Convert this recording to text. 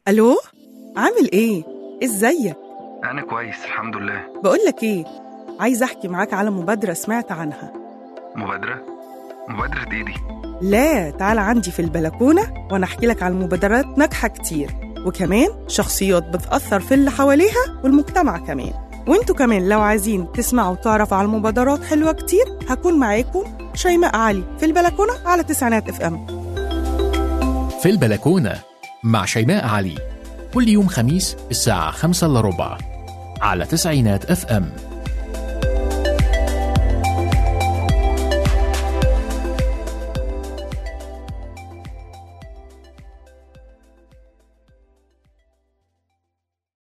الو عامل ايه ازيك أنا كويس الحمد لله بقولك ايه عايز احكي معاك على مبادرة سمعت عنها مبادرة؟ مبادرة إيه دي؟ لا تعال عندي في البلكونة وانا احكي لك على مبادرات ناجحة كتير وكمان شخصيات بتأثر في اللي حواليها والمجتمع كمان وانتوا كمان لو عايزين تسمعوا وتعرفوا على مبادرات حلوة كتير هكون معاكم شيماء علي في البلكونة على تسعينات اف ام في البلكونة مع شيماء علي كل يوم خميس الساعة خمسة إلا ربع على تسعينات اف ام